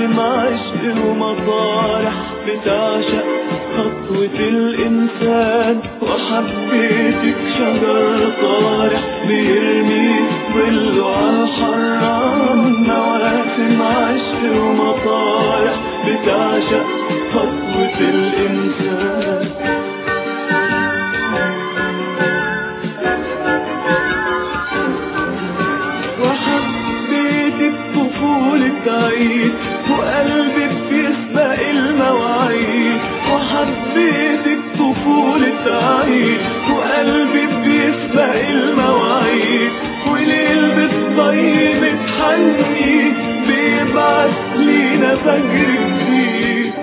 مواسم عشق ومطارح بتعشق خطوة الإنسان وحبيتك شجر طارح بيرمي ظله على الحرام مواسم عشق ومطارح بتعشق خطوة الإنسان وحبيتك طفولة عيد وقلبك بيسبق المواعيد وحبيتك طفولة عيد وقلبك بيسبق المواعيد وليل بالطيب تحني بيبعت لينا فجر جديد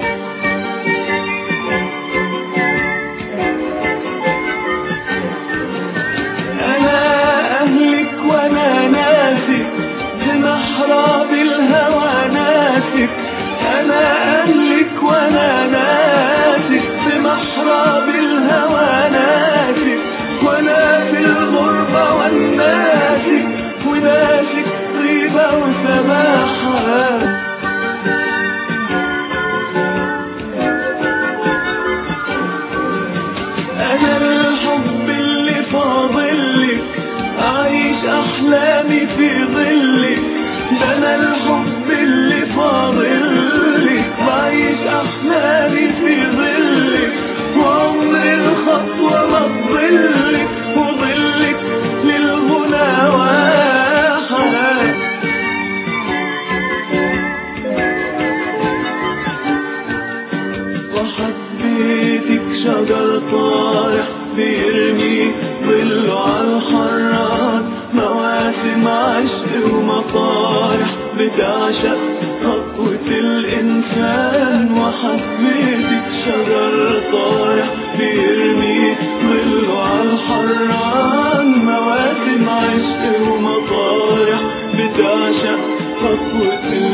أنا أهلك وأنا ناسك بمحراب الهوى ناسك أنا أهلك وأنا ناسك بمحراب الهوى ناسك وأنا في الغربة والناسك وناسك طيبة وسماحة أنا الحب اللي فاضلك أعيش أحلامي في ظلك ده أنا الحب اللي فاضلك بعيش أحلامي في ظلك وعمر الخطوة ما تضلك وظلك للغنى واحد وحبيتك شجر طارح بيرمي ظله على الحرات مواسم عشق ومطارح بتعشق خطوة الإنسان وحبيتك شجر طارح بيرمي ظله على الحران مواسم عشق ومطارح بتعشق خطوة